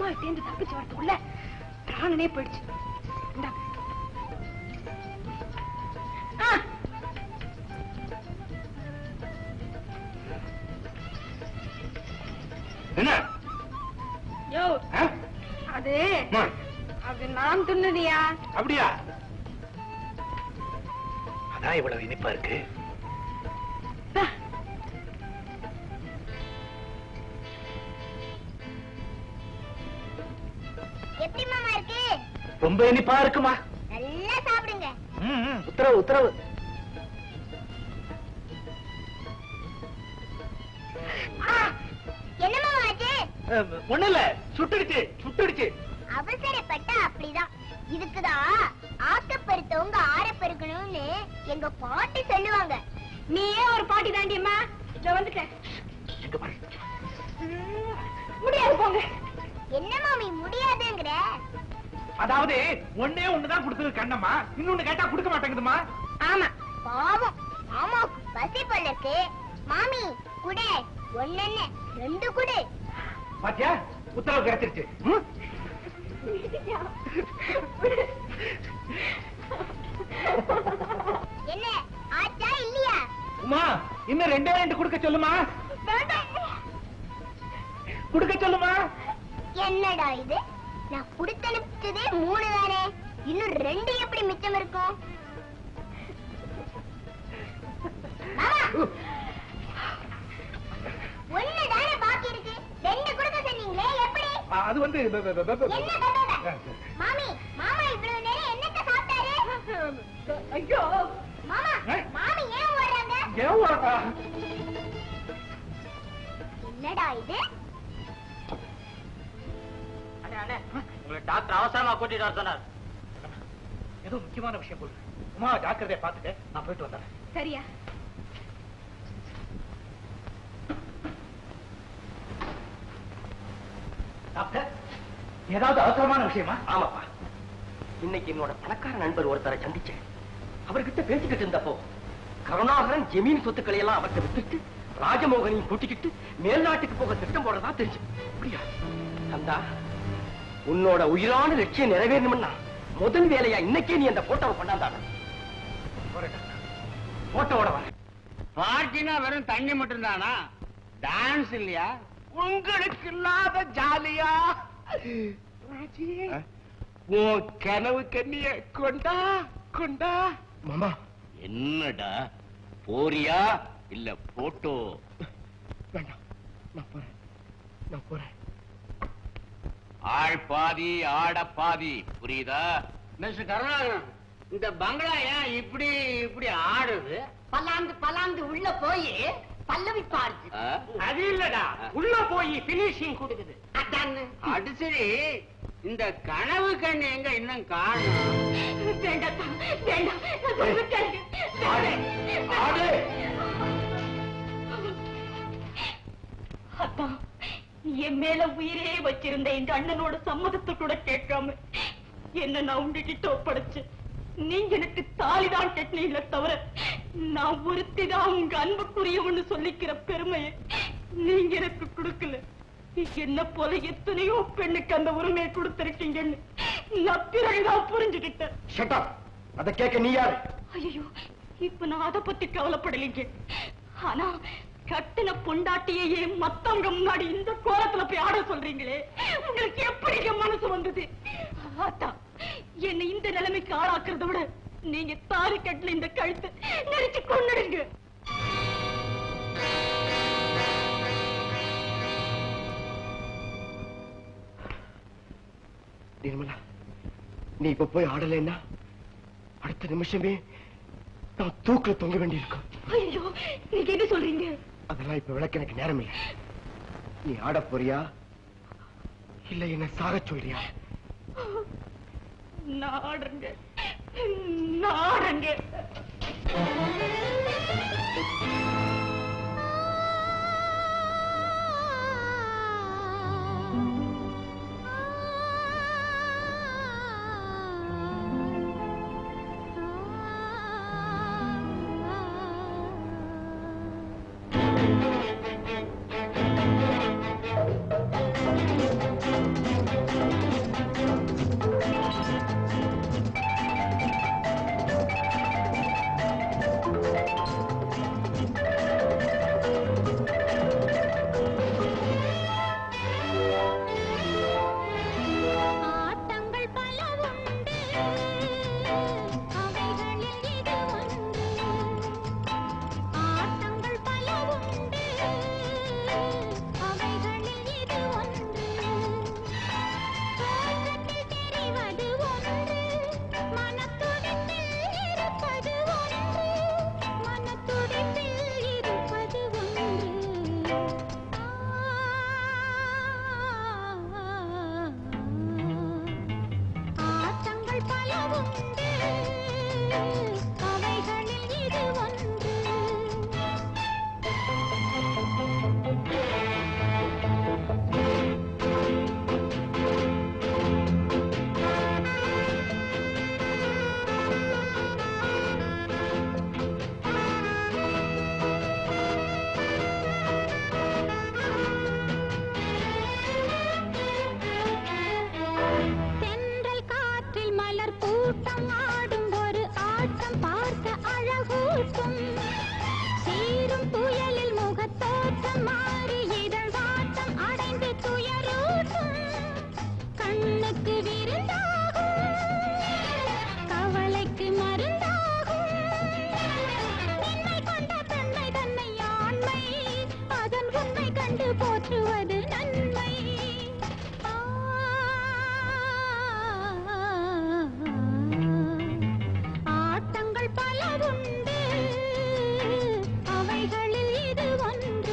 சேர்ந்து தப்பிச்சு வரதுக்குள்ள பிராணனே போயிடுச்சு இந்தா. ஆ, என்ன யோ ஆ? அது அம்மா, அது நான் துண்ணுதியா அப்படியா அதான் இவ்வளவு இனிப்பா இருக்கு எப்படி மாமா இருக்கு ரொம்ப இனிப்பா இருக்குமா நல்லா சாப்பிடுங்க ம், ம், உத்தரவு உத்தரவு ஆ, என்ன மாமா ஆச்சு அஹ், ஒண்ணும் இல்ல சுட்டுடுச்சு சுட்டுடுச்சு அவசரப்பட்டா அப்படிதான் இதுக்குதான் ஆக்கப்பெருத்தவங்க ஆரப்பெருக்கணும்னு எங்க பாட்டி சொல்லுவாங்க நீயே ஒரு பாட்டி தாண்டியம்மா இதோ வந்துட்டேன் எங்க பாரு ம், முடியாது போங்க என்ன மாமி முடியாதுங்கிற அதாவது ஒண்ணே ஒண்ணுதான் கொடுத்தது கண்ணம்மா இன்னொன்னு கேட்டா கொடுக்க மாட்டேங்குதுமா ஆமா பாவம் மாமாவுக்கு பசி போல இருக்கு மாமி குடு ஒண்ணு ரெண்டு குடு பாத்தியா உத்தரவு கிடைச்சிருச்சு ம்? என்ன ஆச்சா இல்லையா உமா இன்னும் ரெண்டே ரெண்டு கொடுக்க சொல்லுமா கொடுக்க சொல்லுமா என்னடா இது நான் குடுத்தனுப்பிச்சதே மூணு தானே இன்னும் ரெண்டு எப்படி மிச்சம் இருக்கும் மாமா ஒண்ணு தானே பாக்கி இருக்கு ரெண்டு கொடுக்க சொன்னீங்களே எப்படி அ- அது வந்து ப- ப- ப- ப- என்ன பண்றத? மாமி மாமா இவ்வளவு நேரம் என்னத்த சாப்பிட்டாரு ஐயோ மாமா ஏ? மாமி ஏன் ஓடுறாங்க ஏன் உனக்கா? என்னடா இது உங்களை டாக்டர் அவசரமா கூட்டிட்டு வர சொன்னார் ஏதோ முக்கியமான விஷயம் போல உமா ஜாக்கிரதையா பாத்துக்க நான் போயிட்டு வந்துடுறேன் சரியா டாக்டர் ஏதாவது அவசரமான விஷயமா ஆமாப்பா இன்னைக்கு என்னோட பணக்கார நண்பர் ஒருத்தரை சந்திச்சேன் அவர்கிட்ட பேசிக்கிட்டு இருந்தப்போ கருணாகரன் ஜமீன் சொத்துக்களை எல்லாம் அவர்கிட்ட வித்துட்டு ராஜமோகனையும் கூட்டிக்கிட்டு மேல்நாட்டுக்கு போக திட்டம் போடுறதா தெரிஞ்சு அப்படியா அந்த உன்னோட உயிரான லட்சியம் நிறைவேறணும்னா முதல் வேலையா இன்னைக்கே நீ அந்த போட்டோவை கொண்டாந்தாட போறேன் டாக்டர் போட்டோட வரேன் பார்ட்டினா வெறும் தண்ணி மட்டும் தானா டான்ஸ் இல்லையா உங்களுக்கு இல்லாத ஜாலியா ராஜி உன் கனவு கண்ணிய கொண்டா கொண்டா மாமா என்னடா போறியா இல்ல போட்டோ வேண்டாம் நான் போறேன் நான் போறேன் ஆள் பாதி ஆட பாதி புரியுதா மிஸ்டர் கருணாகரன் இந்த பங்களா ஏன் இப்படி இப்படி ஆடுது பல்லாந்து பல்லாந்து உள்ள போய் பல்லவி பாருது ஆ? அது இல்லடா உள்ள போய் பினிஷிங் கொடுக்குது அதான்னு அது சரி இந்த கனவு கண்ணு எங்க இன்னும் காணும் வேண்டாம் வேண்டாம் நான் சொல்லிட்டேன். ஆடு அதான் என் மேல உயிரே வச்சிருந்த இந்த அண்ணனோட சம்மதத்தை கூட கேட்காம என்ன நான் உங்ககிட்ட ஒப்படைச்சு நீங்க எனக்கு தாலிதான் கட்டினீங்களே தவிர நான் ஒருத்திதான் உங்க அன்புக்குரியவன்னு சொல்லிக்கிற பெருமையை நீங்க எனக்கு கொடுக்கல என்ன போல எத்தனையோ பெண்ணுக்கு அந்த உரிமையை கொடுத்திருக்கீங்கன்னு நான் பிறகுதான் புரிஞ்சுக்கிட்டேன் ஷட் அத கேட்க நீ யாரு ஐயோ இப்ப நான் அத பத்தி கவலைப்படலைங்க ஆனா கட்டின பொண்டாட்டியே மத்தவங்க முன்னாடி இந்த கோலத்துல போய் ஆட சொல்றீங்களே உங்களுக்கு எப்படிங்க மனசு வந்தது அதான் என்னை இந்த நிலைமைக்கு ஆளாக்குறத விட நீங்க தாலி கட்டல இந்த கழுத்தை நெரிச்சு கொண்டுடுங்க நிர்மலா நீ இப்ப போய் ஆடலைன்னா அடுத்த நிமிஷமே நான் தூக்குல தொங்க வேண்டியிருக்கும் ஐயோ நீங்க என்ன சொல்றீங்க அதெல்லாம் இப்ப விளக்க எனக்கு நேரம் இல்லை நீ ஆட போறியா இல்ல என்ன சாக சொல்றியா நாடுங்க நாடுங்க ஆ அவைகளில் இது ஒன்று ஆட்டங்கள் பல உண்டு அவைகளில் இது ஒன்று தோற்றத்தில் தெரிவது ஒன்று மனத்துடிப்பில் இருப்பது ஒன்று மனத்துடிப்பில் இருப்பது ஒன்று ஆட்டங்கள் பல உண்டு அவைகளில் இது ஒன்று தென்றல் காற்றில் மலர் கூட்டம் ஆடும் ஒரு ஆட்டம் பார்க்க அழகூட்டும் சீரும் புயலில் முகத்தோட்டம் மாறி இதழ் வாட்டம் அடைந்து துயரூட்டும் கண்ணுக்கு விருந்தாகும் கவலைக்கு மருந்தாகும் நின்மை கொண்ட பெண்மை தன்னை ஆண்மை அதன் உண்மை கண்டு போற்றுவது நன்மை ஆட்டங்கள் பல உண்டு அவைகளில் இது ஒன்று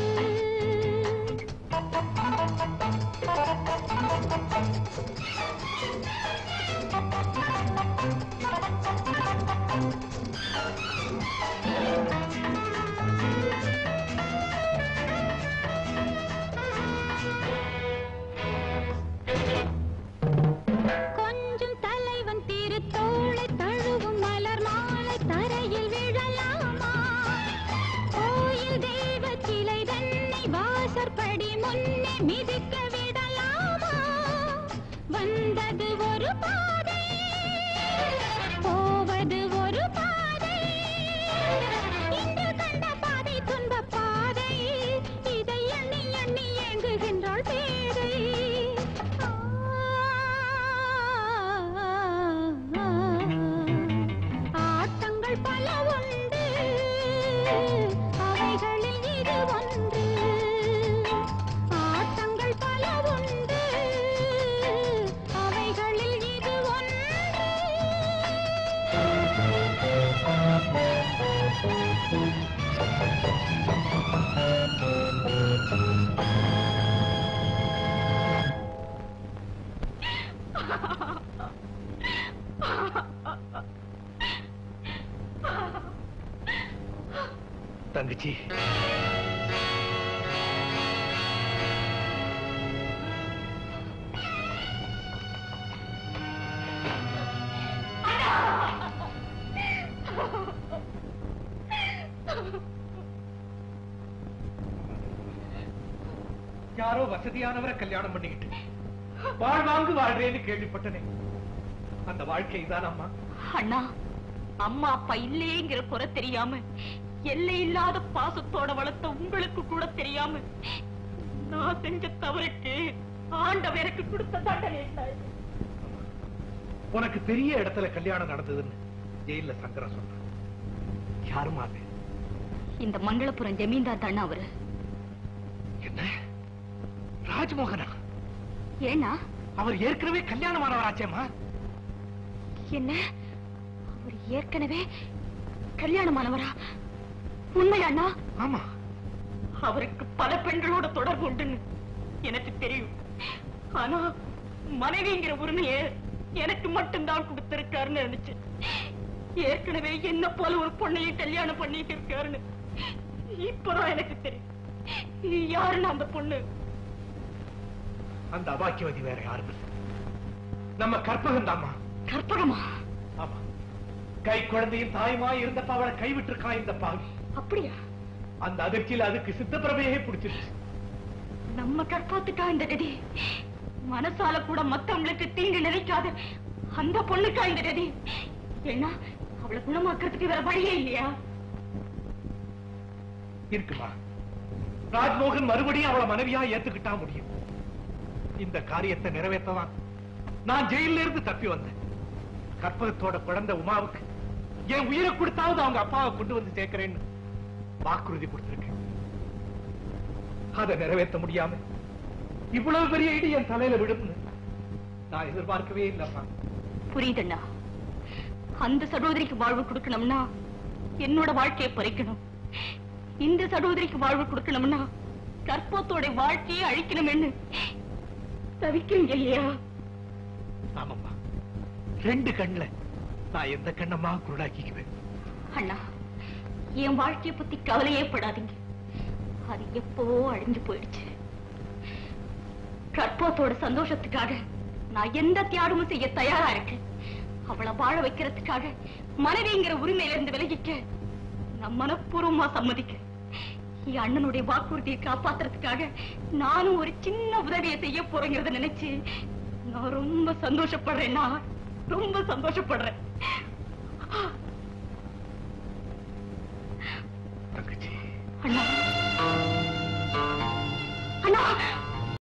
கொஞ்சம் தலைவன் திருத்தோளை தழுவும் மலர் மாலை தரையில் விழலாமா கோயில் தெய்வ சிலை தன்னை வாசற்படி முன்னே மிதிக்க விடலாமா வந்தது ஒரு பாதை போவது ஒரு பாதை இன்று கண்ட பாதை துன்ப பாதை இதை எண்ணி எண்ணி ஏங்குகின்றாள் பேதை ஆட்டங்கள் பல உண்டு அவைகளில் இது ஒன்று ஆட்டங்கள் பல உண்டு அவைகளில் இது ஒன்று தங்கச்சி யாரோ வசதியானவரை கல்யாணம் பண்ணிக்கிட்டு வாழ்வாங்கு வாழ்றேன்னு கேள்விப்பட்டனே அந்த வாழ்க்கை இதான் அம்மா அண்ணா அம்மா அப்பா இல்லையேங்கிற குறை தெரியாம எல்லை இல்லாத பாசத்தோட வளர்த்த உங்களுக்கு கூட தெரியாம நான் செஞ்ச தவறுக்கு ஆண்டவர் எனக்கு கொடுத்த தண்டனை என்ன இது? உனக்கு பெரிய இடத்துல கல்யாணம் நடந்ததுன்னு ஜெயில சங்கரன் சொன்னான் யாருமா அது இந்த மங்களபுரம் ஜமீன்தார் தானே அவரு என்ன ராஜ்மோகனா ஏன்னா அவர் ஏற்கனவே கல்யாணமானவராச்சேம்மா என்ன அவர் ஏற்கனவே கல்யாணமானவரா உண்மையாண்ணா ஆமா அவருக்கு பல பெண்களோட தொடர்பு உண்டுன்னு எனக்கு தெரியும் ஆனா மனைவிங்கிற உரிமையை எனக்கு மட்டும்தான் கொடுத்திருக்காருன்னு நினைச்சு ஏற்கனவே என்ன போல ஒரு பொண்ணையும் கல்யாணம் பண்ணிட்டு இருக்காருன்னு இப்பதான் எனக்கு தெரியும் யாருன்னு அந்த பொண்ணு அந்த அபாக்கியவதி வேற யாரும் இல்ல நம்ம கற்பகம் தாமா கற்பகமா ஆமா கை குழந்தையும் தாயுமா இருந்தப்ப அவளை கைவிட்டிருக்கான் இந்த பாவி அப்படியா அந்த அதிர்ச்சியில அதுக்கு சித்தப்பிரமையே பிடிச்சிருச்சு நம்ம கற்பத்துக்கா இந்த கதி மனசால கூட மத்தவங்களுக்கு தீங்கு நினைக்காத அந்த பொண்ணுக்கா இந்த கதி ஏன்னா அவளை குணமாக்குறதுக்கு வேற வழியே இல்லையா இருக்குமா ராஜ்மோகன் மறுபடியும் அவளை மனைவியா ஏத்துக்கிட்டா முடியும் இந்த காரியத்தை நிறைவேற்றதான் நான் ஜெயில இருந்து தப்பி வந்தேன் கற்பகத்தோட குழந்தை உமாவுக்கு என் உயிரை கொடுத்தாவது அவங்க அப்பாவை கொண்டு வந்து சேர்க்கிறேன்னு வாக்குறுதி கொடுத்திருக்கேன் அதை நிறைவேற்ற முடியாம இவ்வளவு பெரிய இடி என் தலையில விடும்னு நான் எதிர்பார்க்கவே இல்லப்பா புரியுதண்ணா அந்த சகோதரிக்கு வாழ்வு கொடுக்கணும்னா என்னோட வாழ்க்கையை பறிக்கணும் இந்த சகோதரிக்கு வாழ்வு கொடுக்கணும்னா கற்பத்தோட வாழ்க்கையை அழிக்கணும்னு தவிக்கிறீங்க இல்லையா ஆமாம்மா ரெண்டு கண்ணுல நான் எந்த கண்ணம்மா குருடாக்கிக்குவேன் அண்ணா என் வாழ்க்கைய பத்தி கவலையே படாதீங்க அது எப்போ அழிஞ்சு போயிடுச்சு கற்பத்தோட சந்தோஷத்துக்காக நான் எந்த தியாகமும் செய்ய தயாரா இருக்கேன் அவளை வாழ வைக்கிறதுக்காக மனைவிங்கிற உரிமையில இருந்து விலகிக்க நான் மனப்பூர்வமா சம்மதிக்கிறேன் என் அண்ணனுடைய வாக்குறுதியை காப்பாத்துறதுக்காக நானும் ஒரு சின்ன உதவியை செய்ய போறேங்கிறத நினைச்சு நான் ரொம்ப சந்தோஷப்படுறேன் நான் ரொம்ப சந்தோஷப்படுறேன் தங்கச்சி அண்ணா